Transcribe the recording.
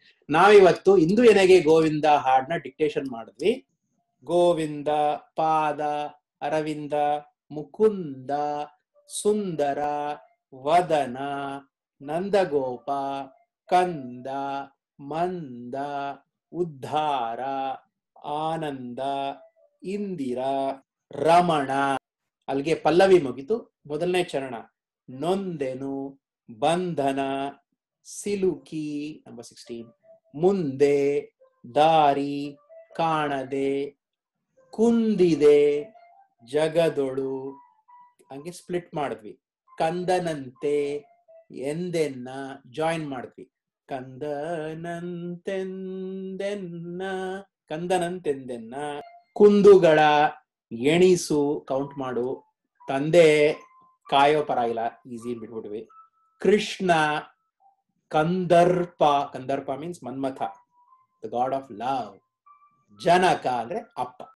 ನಾವಿವತ್ತು ಇಂದು ಎನೆಗೆ ಗೋವಿಂದ ಹಾಡ್ನ ಡಿಕ್ಟೇಷನ್ ಮಾಡಿದ್ವಿ ಗೋವಿಂದ ಪಾದ ಅರವಿಂದ ಮುಕುಂದ ಸುಂದರ ವದನ ನಂದಗೋಪ ಕಂದ ಮಂದ ಉದ್ಧಾರ ಆನಂದ ಇಂದಿರ ರಮಣ ಅಲ್ಲಿಗೆ ಪಲ್ಲವಿ ಮುಗಿತು ಮೊದಲನೇ ಚರಣ ನೊಂದೆನು ಬಂಧನ ಸಿಲುಕಿ ನಂಬರ್ ಸಿಕ್ಸ್ಟೀನ್ ಮುಂದೆ ದಾರಿ ಕಾಣದೆ ಕುಂದಿದೆ ಜಗದೊಳು ಹಂಗೆ ಸ್ಪ್ಲಿಟ್ ಮಾಡಿದ್ವಿ ಕಂದನಂತೆ ಎಂದೆನ್ನ ಜಾಯಿನ್ ಮಾಡಿದ್ವಿ ಕಂದನಂತೆಂದೆನ್ನ ಕಂದನಂತೆಂದೆನ್ನ ಕುಂದುಗಳ ಎಣಿಸು ಕೌಂಟ್ ಮಾಡು ತಂದೆ ಕಾಯೋ ಪರವಾಗಿಲ್ಲ ಈಸಿ ಬಿಟ್ಬಿಟ್ವಿ Krishna Kandarpa Kandarpa means Manmatha the god of love ಜನಕ ಅಂದ್ರೆ ಅಪ್ಪ